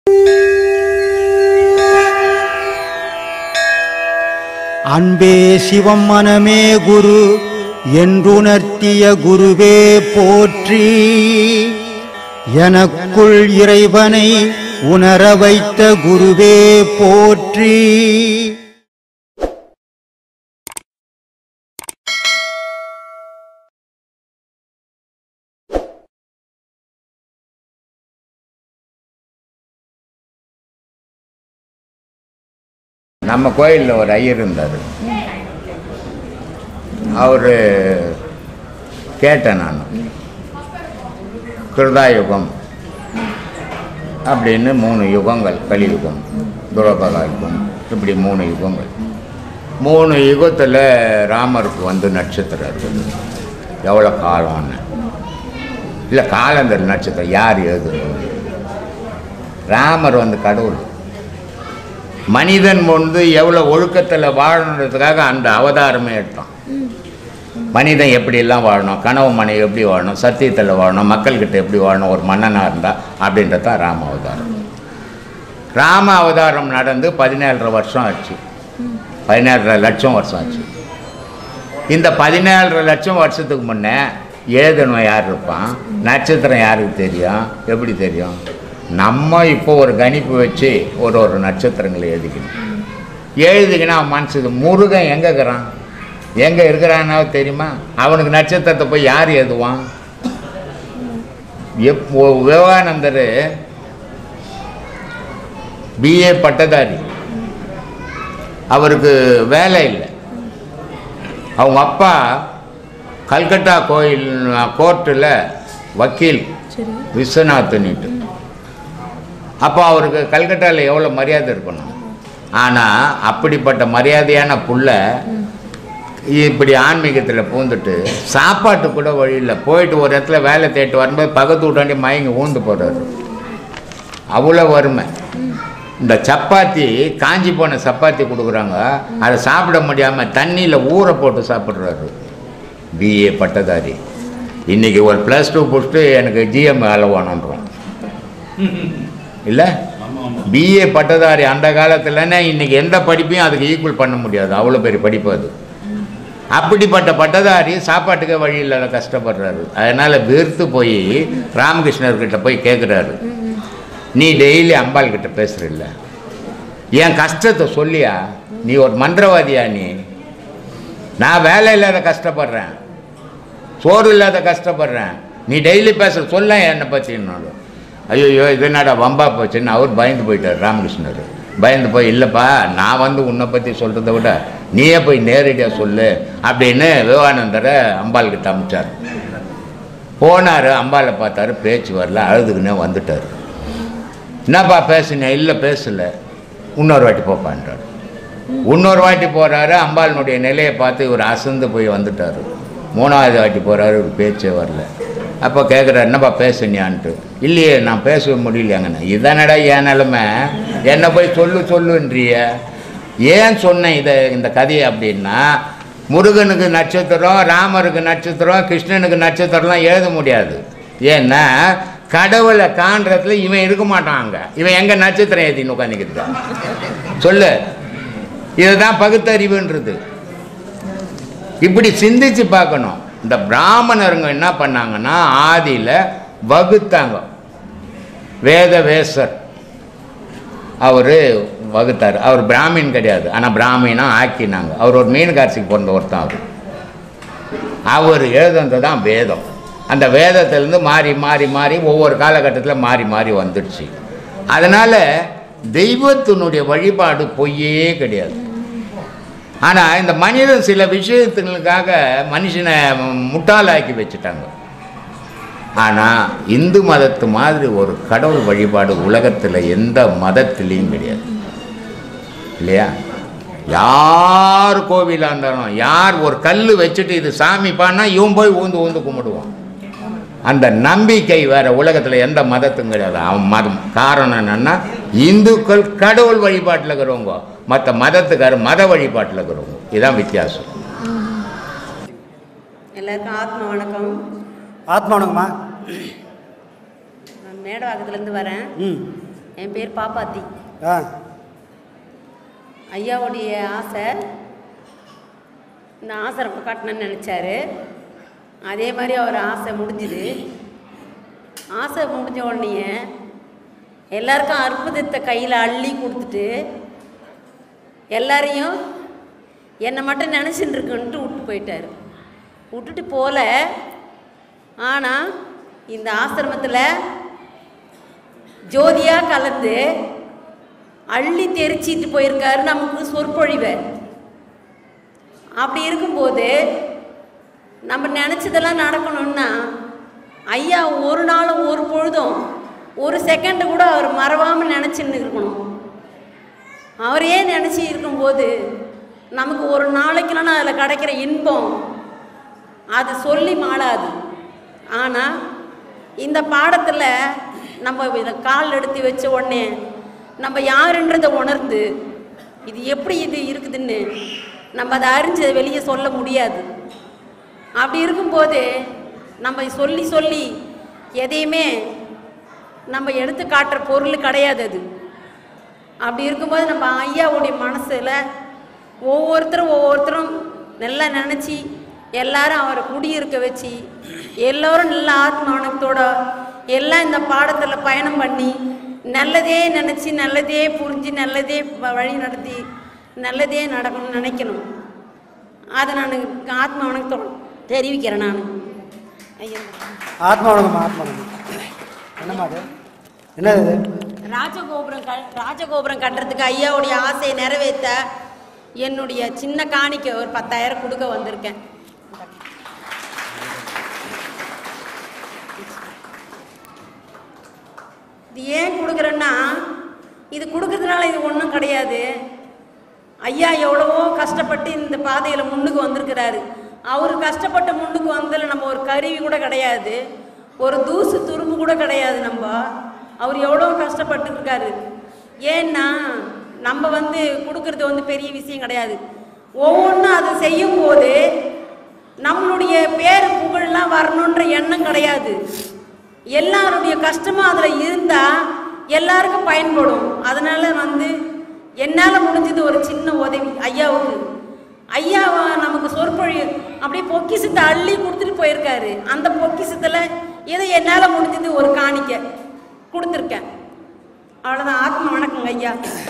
அன்பே சிவம் மனமே குரு என்றுணர்த்திய குருவே போற்றி எனக்குள் இறைவனை உணர வைத்த குருவே போற்றி நம்ம கோயிலில் ஒரு ஐயர் இருந்தார் அவர் கேட்டேன் நான் கிருதாயுகம் அப்படின்னு மூணு யுகங்கள் கலியுகம் துரோபகா யுகம் இப்படி மூணு யுகங்கள் மூணு யுகத்தில் ராமருக்கு வந்து நட்சத்திரம் இருக்குது எவ்வளோ காலம்னு இல்லை காலந்தர் நட்சத்திரம் யார் எழுதுறது ராமர் வந்து கடவுள் மனிதன் வந்து எவ்வளோ ஒழுக்கத்தில் வாழணுன்றதுக்காக அந்த அவதாரமே எடுத்தான் மனிதன் எப்படியெல்லாம் வாழணும் கனவு மனைவி எப்படி வாழணும் சத்தியத்தில் வாழணும் மக்கள்கிட்ட எப்படி வாழணும் ஒரு மன்னனாக இருந்தால் அப்படின்றது தான் ராம அவதாரம் ராம அவதாரம் நடந்து பதினேழரை வருஷம் ஆச்சு பதினேழரை லட்சம் வருஷம் ஆச்சு இந்த பதினேழரை லட்சம் வருஷத்துக்கு முன்னே எழுதணும் யார் இருப்பான் நட்சத்திரம் யாருக்கு தெரியும் எப்படி தெரியும் நம்ம இப்போ ஒரு கணிப்பு வச்சு ஒரு ஒரு நட்சத்திரங்களை எழுதிக்கணும் எழுதிக்கினா அவன் மனசுக்கு முருகன் எங்கே இருக்கிறான் எங்கே இருக்கிறான்னா தெரியுமா அவனுக்கு நட்சத்திரத்தை போய் யார் எழுதுவான் எப்போ விவேகானந்தர் பிஏ பட்டதாரி அவருக்கு வேலை இல்லை அவங்க அப்பா கல்கட்டா கோயில் கோர்ட்டில் வக்கீல் விஸ்வநாத்னிட்டு அப்போ அவருக்கு கல்கட்டாவில் எவ்வளோ மரியாதை இருக்கணும் ஆனால் அப்படிப்பட்ட மரியாதையான புள்ள இப்படி ஆன்மீகத்தில் பூந்துட்டு சாப்பாட்டு கூட வழியில் போயிட்டு ஒரு இடத்துல வேலை தேட்டு வரும்போது பக்கத்து விட்டாண்டி மயங்கி ஊந்து போடுறாரு அவ்வளோ வறுமை இந்த சப்பாத்தி காஞ்சி போன சப்பாத்தி கொடுக்குறாங்க அதை சாப்பிட முடியாமல் தண்ணியில் ஊற போட்டு சாப்பிட்றாரு பிஏ பட்டதாரி இன்றைக்கி ஒரு ப்ளஸ் டூ முடிச்சுட்டு எனக்கு ஜிஎம் வேலை வேணுன்றோம் இல்லை பிஏ பட்டதாரி அந்த காலத்துலன்னா இன்றைக்கி எந்த படிப்பையும் அதுக்கு ஈக்குவல் பண்ண முடியாது அவ்வளோ பெரிய படிப்பு அது அப்படிப்பட்ட பட்டதாரி சாப்பாட்டுக்கே வழி இல்லாத கஷ்டப்படுறாரு அதனால் வெறுத்து போய் ராமகிருஷ்ணர்கிட்ட போய் கேட்குறாரு நீ டெய்லி அம்பாள் கிட்ட பேசுறில்ல என் கஷ்டத்தை சொல்லியா நீ ஒரு மந்திரவாதியா நீ நான் வேலை இல்லாத கஷ்டப்படுறேன் சோறு இல்லாத கஷ்டப்படுறேன் நீ டெய்லி பேச சொல்ல என்னை பற்றினாலும் ஐயோ இது என்னடா வம்பா போச்சுன்னு அவர் பயந்து போயிட்டார் ராமகிருஷ்ணர் பயந்து போய் இல்லைப்பா நான் வந்து உன்னை பற்றி சொல்கிறத விட நீயே போய் நேரடியாக சொல்லு அப்படின்னு விவேகானந்தரை அம்பாள் கிட்ட அமிச்சார் போனார் அம்பாளை பார்த்தாரு பேச்சு வரல அழுதுக்குன்னே வந்துட்டார் என்னப்பா பேசுனேன் இல்லை பேசலை இன்னொரு வாட்டி போப்பான்றார் இன்னொரு வாட்டி போகிறாரு அம்பாளினுடைய நிலையை பார்த்து இவர் அசந்து போய் வந்துட்டார் மூணாவது வாட்டி போகிறாரு ஒரு பேச்சே வரல அப்போ கேட்குறாரு என்னப்பா பேசுனியான்ட்டு இல்லையே நான் பேசவே முடியலையாங்கண்ணா இதானடா என் நிலமை என்னை போய் சொல்லு சொல்லுன்றிய ஏன் சொன்னேன் இதை இந்த கதையை அப்படின்னா முருகனுக்கு நட்சத்திரம் ராமருக்கு நட்சத்திரம் கிருஷ்ணனுக்கு நட்சத்திரம்லாம் எழுத முடியாது ஏன்னா கடவுளை காண்றதுல இவன் இருக்க மாட்டான் அங்கே இவன் எங்கே நட்சத்திரம் ஏற்றின்னு உட்காந்துக்கிட்டு சொல்லு இதுதான் பகுத்தறிவுன்றது இப்படி சிந்திச்சு பார்க்கணும் இந்த பிராமணருங்க என்ன பண்ணாங்கன்னா ஆதியில் வகுத்தாங்க வேத வேசர் அவர் வகுத்தார் அவர் பிராமின் கிடையாது ஆனால் பிராமினா ஆக்கினாங்க அவர் ஒரு மீன்காட்சிக்கு பிறந்த ஒருத்தன் அவர் அவர் எழுதுனது தான் வேதம் அந்த வேதத்திலேருந்து மாறி மாறி மாறி ஒவ்வொரு காலகட்டத்தில் மாறி மாறி வந்துடுச்சு அதனால் தெய்வத்தினுடைய வழிபாடு பொய்யே கிடையாது ஆனால் இந்த மனிதன் சில விஷயத்துங்களுக்காக மனுஷனை முட்டாளாக்கி வச்சுட்டாங்க ஆனால் இந்து மதத்து மாதிரி ஒரு கடவுள் வழிபாடு உலகத்தில் எந்த மதத்திலையும் கிடையாது இல்லையா யார் கோவிலாக இருந்தாலும் யார் ஒரு கல் வச்சுட்டு இது சாமி பான்னா இவன் போய் ஊந்து ஊந்து கும்பிடுவான் அந்த நம்பிக்கை வேற உலகத்தில் எந்த மதத்தும் கிடையாது அவன் மதம் காரணம் என்னன்னா இந்துக்கள் கடவுள் வழிபாட்டில் இருக்கிறவங்க மற்ற மதத்துக்கார மத வழிபாட்டில் இருக்கிறவங்க இதுதான் வித்தியாசம் எல்லாருக்கும் ஆத்ம வணக்கம் ஆத்மானுங்கம்மா நான் மேடவாக்கத்துலேருந்து வரேன் ம் என் பேர் பாப்பாத்தி ஆ ஐயாவுடைய ஆசை இந்த ஆசை ரொம்ப காட்டணும்னு நினச்சாரு அதே மாதிரி அவர் ஆசை முடிஞ்சுது ஆசை முடிஞ்ச உடனே எல்லாருக்கும் அற்புதத்தை கையில் அள்ளி கொடுத்துட்டு எல்லாரையும் என்னை மட்டும் நினச்சிட்டு இருக்குன்ட்டு விட்டு போயிட்டார் விட்டுட்டு போல ஆனால் இந்த ஆசிரமத்தில் ஜோதியாக கலந்து அள்ளி தெரிச்சிட்டு போயிருக்காரு நமக்கு சொற்பொழிவை அப்படி இருக்கும்போது நம்ம நினச்சதெல்லாம் நடக்கணும்னா ஐயா ஒரு நாளும் ஒரு பொழுதும் ஒரு செகண்டு கூட அவர் மறவாமல் நினச்சின்னு இருக்கணும் அவரையே நினச்சி இருக்கும்போது நமக்கு ஒரு நாளைக்குலாம் அதில் கிடைக்கிற இன்பம் அது சொல்லி மாளாது ஆனால் இந்த பாடத்தில் நம்ம இதை கால் எடுத்து வச்ச உடனே நம்ம யாருன்றதை உணர்ந்து இது எப்படி இது இருக்குதுன்னு நம்ம அதை அறிஞ்சு அதை வெளியே சொல்ல முடியாது அப்படி இருக்கும்போது நம்ம சொல்லி சொல்லி எதையுமே நம்ம எடுத்து காட்டுற பொருள் கிடையாது அது அப்படி இருக்கும்போது நம்ம ஐயாவுடைய மனசில் ஒவ்வொருத்தரும் ஒவ்வொருத்தரும் நல்லா நினச்சி எல்லாரும் அவரை குடியிருக்க வச்சு எல்லோரும் நல்ல ஆத்மானத்தோட எல்லாம் இந்த பாடத்தில் பயணம் பண்ணி நல்லதே நினச்சி நல்லதே புரிஞ்சு நல்லதே வ- வழி நடத்தி நல்லதே நடக்கணும்னு நினைக்கணும் அதை நான் ஆத்மா வணக்கத்தோட தெரிவிக்கிறேன் நான் ஐயா ஆத்மா வணக்கம் ஆத்மா வணக்கம் என்னம்மா அது என்னது இது ராஜகோபுரம் க ராஜகோபுரம் கட்டுறதுக்கு ஐயாவுடைய ஆசையை நிறைவேற்ற என்னுடைய சின்ன காணிக்கை ஒரு பத்தாயிரம் கொடுக்க வந்திருக்கேன் இது ஏன் கொடுக்குறேன்னா இது கொடுக்கறதுனால இது ஒன்றும் கிடையாது ஐயா எவ்வளவோ கஷ்டப்பட்டு இந்த பாதையில் முன்னுக்கு வந்திருக்கிறாரு அவர் கஷ்டப்பட்ட முன்னுக்கு வந்ததில் நம்ம ஒரு கருவி கூட கிடையாது ஒரு தூசு துரும்பு கூட கிடையாது நம்ம அவர் எவ்வளோ கஷ்டப்பட்டு இருக்காரு ஏன்னா நம்ம வந்து கொடுக்கறது வந்து பெரிய விஷயம் கிடையாது ஒவ்வொன்றும் அது செய்யும்போது நம்மளுடைய பேர் புகழ்லாம் வரணுன்ற எண்ணம் கிடையாது எல்லாருடைய கஷ்டமும் அதில் இருந்தால் எல்லாருக்கும் பயன்படும் அதனால வந்து என்னால் முடிஞ்சது ஒரு சின்ன உதவி ஐயாவுக்கு ஐயா நமக்கு சொற்பொழி அப்படியே பொக்கிசத்தை அள்ளி கொடுத்துட்டு போயிருக்காரு அந்த பொக்கிசத்தில் ஏதோ என்னால் முடிஞ்சது ஒரு காணிக்கை கொடுத்துருக்கேன் அவ்வளோதான் ஆத்ம வணக்கங்க ஐயா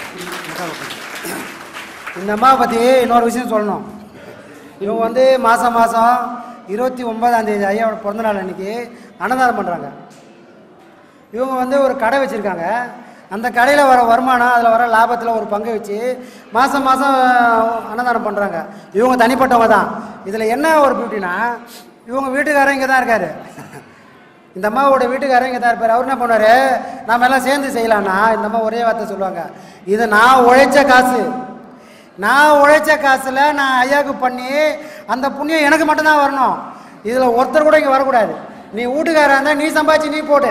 இந்த அம்மாவை பற்றி இன்னொரு விஷயம் சொல்லணும் இவங்க வந்து மாதம் மாதம் இருபத்தி ஒன்பதாம் தேதி ஐயாவோட பிறந்த நாள் அன்னைக்கு அன்னதானம் பண்ணுறாங்க இவங்க வந்து ஒரு கடை வச்சுருக்காங்க அந்த கடையில் வர வருமானம் அதில் வர லாபத்தில் ஒரு பங்கு வச்சு மாதம் மாதம் அன்னதானம் பண்ணுறாங்க இவங்க தனிப்பட்டவங்க தான் இதில் என்ன ஒரு பியூட்டினா இவங்க வீட்டுக்காரர் இங்கே தான் இருக்கார் இந்த அம்மாவோட வீட்டுக்காரர் இங்கே தான் இருப்பார் அவர் என்ன பண்ணுவார் நாம எல்லாம் சேர்ந்து செய்யலாம்னா இந்த அம்மா ஒரே வார்த்தை சொல்லுவாங்க இது நான் உழைச்ச காசு நான் உழைச்ச காசில் நான் ஐயாவுக்கு பண்ணி அந்த புண்ணியம் எனக்கு மட்டும்தான் வரணும் இதில் ஒருத்தர் கூட இங்கே வரக்கூடாது நீ வீட்டுக்காரா இருந்தால் நீ சம்பாதிச்சு நீ போடு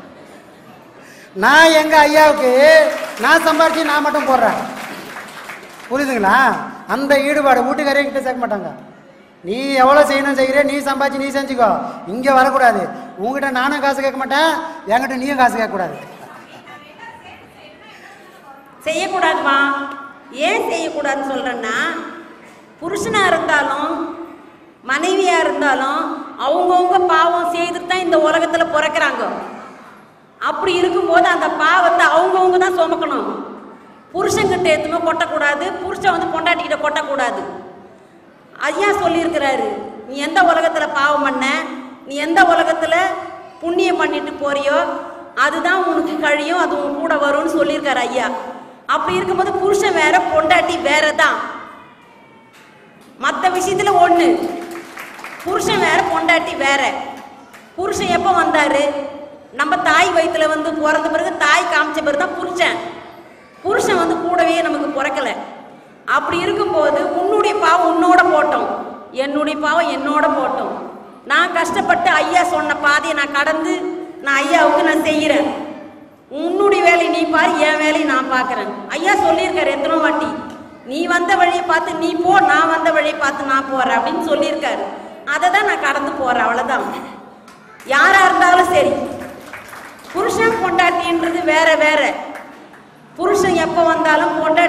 நான் எங்கள் ஐயாவுக்கு நான் சம்பாதிச்சு நான் மட்டும் போடுறேன் புரியுதுங்களா அந்த ஈடுபாடு வீட்டுக்காரே கிட்ட சேர்க்க மாட்டாங்க நீ எவ்வளோ செய்யணும் செய்கிற நீ சம்பாதிச்சு நீ செஞ்சுக்கோ இங்கே வரக்கூடாது உங்ககிட்ட நானும் காசு கேட்க மாட்டேன் என்கிட்ட நீயும் காசு கேட்கக்கூடாது செய்யக்கூடாதுமா ஏன் செய்யக்கூடாதுன்னு சொல்கிறேன்னா புருஷனாக இருந்தாலும் மனைவியாக இருந்தாலும் அவங்கவுங்க பாவம் செய்துட்டு தான் இந்த உலகத்தில் பிறக்கிறாங்க அப்படி இருக்கும்போது அந்த பாவத்தை அவங்கவுங்க தான் சுமக்கணும் புருஷன்கிட்ட எதுவுமே கொட்டக்கூடாது புருஷன் வந்து பொண்டாட்டிக்கிட்ட கொட்டக்கூடாது ஐயா சொல்லியிருக்கிறாரு நீ எந்த உலகத்தில் பாவம் பண்ண நீ எந்த உலகத்தில் புண்ணியம் பண்ணிட்டு போறியோ அதுதான் உனக்கு கழியும் அது உன் கூட வரும்னு சொல்லியிருக்காரு ஐயா அப்படி இருக்கும்போது புருஷன் வேற பொண்டாட்டி வேற தான் மற்ற விஷயத்தில் ஒன்று புருஷன் வேற பொண்டாட்டி வேற புருஷன் எப்போ வந்தாரு நம்ம தாய் வயித்துல வந்து பிறந்த பிறகு தாய் காமிச்ச பிறகு தான் புருஷன் புருஷன் வந்து கூடவே நமக்கு பிறக்கல அப்படி இருக்கும்போது உன்னுடைய பாவம் உன்னோட போட்டோம் என்னுடைய பாவம் என்னோட போட்டோம் நான் கஷ்டப்பட்டு ஐயா சொன்ன பாதையை நான் கடந்து நான் ஐயாவுக்கு நான் செய்கிறேன் உன்னுடைய வேலையை நீ பாரு என் வேலையை நான் பார்க்குறேன் ஐயா சொல்லியிருக்காரு எத்தனை வாட்டி நீ வந்த வழியை பார்த்து நீ போ நான் வந்த வழியை பார்த்து நான் போகிறேன் அப்படின்னு சொல்லியிருக்காரு அதை தான் நான் கடந்து போகிறேன் அவ்வளோதான் யாராக இருந்தாலும் சரி புருஷன் பொண்டாட்டின்றது வேற வேற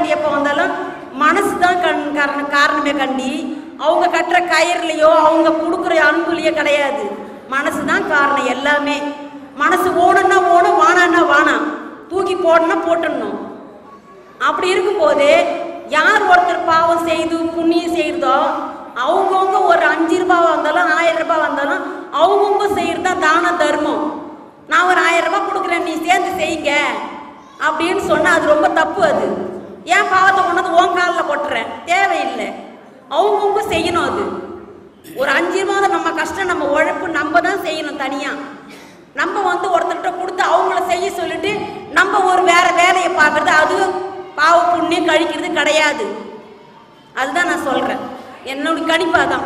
வேண்டி எப்போ வந்தாலும் மனசு தான் கண் காரணம் காரணமே கண்டி அவங்க கட்டுற கயிறுலையோ அவங்க கொடுக்குற அன்புலையோ கிடையாது மனசு தான் காரணம் எல்லாமே மனசு ஓணுன்னா ஓணும் வானான்னா வானாம் தூக்கி போடணும்னா போட்டுடணும் அப்படி இருக்கும்போது யார் ஒருத்தர் பாவம் செய்து புண்ணியம் செய்கிறதோ அவங்கவுங்க ஒரு அஞ்சு ரூபாய் வந்தாலும் ஆயிரம் ரூபாய் வந்தாலும் அவங்கவுங்க செய்கிறது தான் தான தர்மம் நான் ஒரு ஆயிரம் ரூபாய் கொடுக்குறேன் நீ சேர்ந்து செய்யுங்க அப்படின்னு சொன்னால் அது ரொம்ப தப்பு அது ஏன் பாவத்தை கொண்டு வந்து உன் காலில் கொட்டுறேன் தேவையில்லை அவங்கவுங்க செய்யணும் அது ஒரு அஞ்சு ரூபாய் நம்ம கஷ்டம் நம்ம உழைப்பு நம்ம தான் செய்யணும் தனியாக நம்ம வந்து ஒருத்தர்கிட்ட கொடுத்து அவங்கள செய்ய சொல்லிட்டு நம்ம ஒரு வேற வேலையை பார்க்கறது அது பாவ புண்ணியம் கழிக்கிறது கிடையாது அதுதான் நான் சொல்றேன் என்னோட கணிப்பாக தான்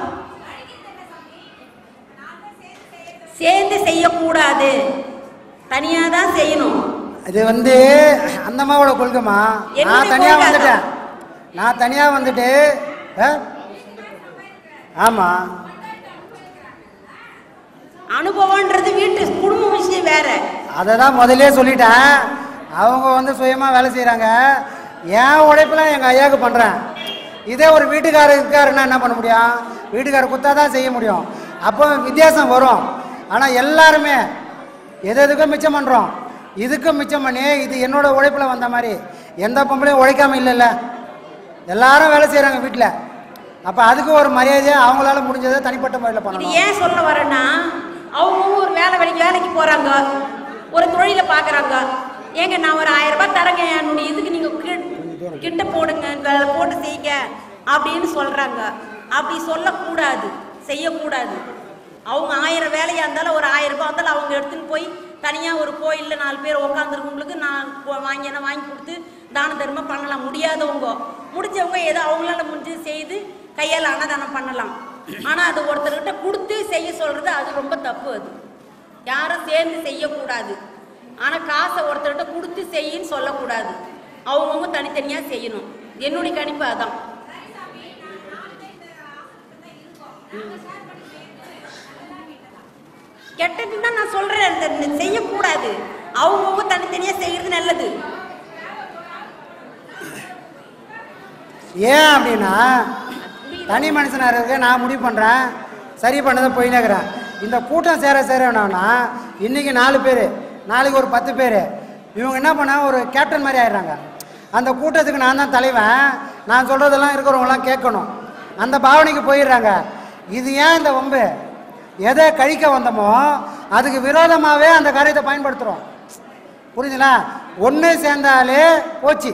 சேர்ந்து செய்யக்கூடாது தனியாக தான் செய்யணும் இது வந்து அந்த அம்மாவோட கொள்கைமா என்னுடைய நான் தனியாக கொள்கை வந்துட்டேன் நான் தனியாக வந்துட்டு ஆ? ஆமா அனுபவம்ன்றது வீட்டு குடும்ப விஷயம் வேற அதை தான் முதல்ல சொல்லிட்டேன் அவங்க வந்து சுயமாக வேலை செய்கிறாங்க என் உழைப்பில் எங்கள் ஐயாவுக்கு பண்ணுறேன் இதே ஒரு வீட்டுக்காரர் இருக்காருன்னா என்ன பண்ண முடியும் வீட்டுக்காரர் குத்தா தான் செய்ய முடியும் அப்போ வித்தியாசம் வரும் ஆனால் எல்லாருமே எது எதுக்கும் மிச்சம் பண்ணுறோம் இதுக்கும் மிச்சம் பண்ணி இது என்னோட உழைப்பில் வந்த மாதிரி எந்த பொம்பளையும் உழைக்காம இல்லைல்ல எல்லாரும் வேலை செய்கிறாங்க வீட்டில் அப்போ அதுக்கு ஒரு மரியாதையை அவங்களால முடிஞ்சதை தனிப்பட்ட முறையில் இது பண்ணணும் ஏன் சொல்ல வரேன்னா அவங்கவுங்க ஒரு வேலை வேலைக்கு வேலைக்கு போறாங்க ஒரு தொழிலை பார்க்குறாங்க ஏங்க நான் ஒரு ஆயிரம் ரூபாய் தரேங்க என்னுடைய இதுக்கு நீங்க கி- கிட்ட போடுங்க வேலை போட்டு செய்யுங்க அப்படின்னு சொல்றாங்க அப்படி சொல்லக்கூடாது செய்யக்கூடாது அவங்க ஆயிரம் வேலையா இருந்தாலும் ஒரு ஆயிரம் ரூபாய் இருந்தாலும் அவங்க எடுத்துன்னு போய் தனியாக ஒரு கோயிலில் நாலு பேர் உட்காந்துருக்கவங்களுக்கு நான் கொ- வாங்கி என்ன வாங்கி கொடுத்து தான தர்மம் பண்ணலாம் முடியாதவங்க முடிஞ்சவங்க ஏதோ அவங்களால முடிஞ்சு செய்து கையால் அன்னதானம் பண்ணலாம் ஆனால் அது ஒருத்தர்கிட்ட கொடுத்து செய்ய சொல்கிறது அது ரொம்ப தப்பு அது யாரும் சேர்ந்து செய்யக்கூடாது ஆனால் காசை ஒருத்தர்கிட்ட கொடுத்து செய்யின்னு சொல்லக்கூடாது அவங்கவுங்க தனித்தனியாக செய்யணும் என்னுடைய கணிப்பு அதான் கெட்டதுன்னு தான் நான் சொல்கிறேன் இந்த இந்த செய்யக்கூடாது அவங்கவுங்க தனித்தனியாக செய்கிறது நல்லது ஏன் அப்படின்னா தனி மனுஷனாக இருக்க நான் முடிவு பண்ணுறேன் சரி பண்ணதை போயினேக்கிறேன் இந்த கூட்டம் சேர சேர என்னன்னா இன்றைக்கி நாலு பேர் நாளைக்கு ஒரு பத்து பேர் இவங்க என்ன பண்ண ஒரு கேப்டன் மாதிரி ஆயிடுறாங்க அந்த கூட்டத்துக்கு நான் தான் தலைவன் நான் சொல்கிறதெல்லாம் இருக்கிறவங்களாம் கேட்கணும் அந்த பாவனைக்கு போயிடுறாங்க இது ஏன் இந்த வம்பு எதை கழிக்க வந்தோமோ அதுக்கு விரோதமாகவே அந்த காரியத்தை பயன்படுத்துகிறோம் புரியுதுங்களா ஒன்று சேர்ந்தாலே போச்சு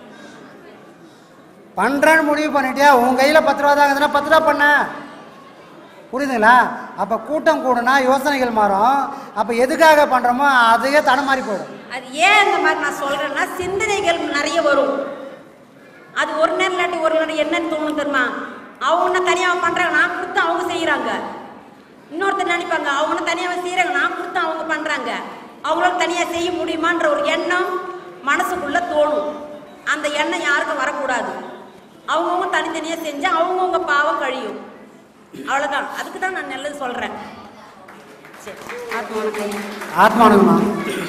பண்ணுறேன்னு முடிவு பண்ணிட்டியா உன் கையில் பத்து ரூபா தான் இருந்ததுன்னா பத்து ரூபா பண்ண புரியுதுங்களா அப்போ கூட்டம் கூடுனா யோசனைகள் மாறும் அப்போ எதுக்காக பண்ணுறோமோ அதையே தடம் மாறி போயிடும் அது ஏன் இந்த மாதிரி நான் சொல்கிறேன்னா சிந்தனைகள் நிறைய வரும் அது ஒரு நேரம் இல்லாட்டி ஒரு நேரம் என்னன்னு தோணும் தெரியுமா அவங்க ஒன்று தனியாக பண்ணுறாங்க நான் கொடுத்து அவங்க செய்கிறாங்க இன்னொருத்தர் நினைப்பாங்க அவங்க தனியாக செய்கிறாங்க நான் கொடுத்து அவங்க பண்ணுறாங்க அவங்களால தனியாக செய்ய முடியுமான்ற ஒரு எண்ணம் மனசுக்குள்ளே தோணும் அந்த எண்ணம் யாருக்கும் வரக்கூடாது அவங்கவுங்க தனித்தனியாக செஞ்சால் அவங்கவுங்க பாவம் கழியும் அவ்வளோதான் அதுக்கு தான் நான் நல்லது சொல்கிறேன் சரி ஆத்மா வணக்கம். ஆத்மானங்கம்மா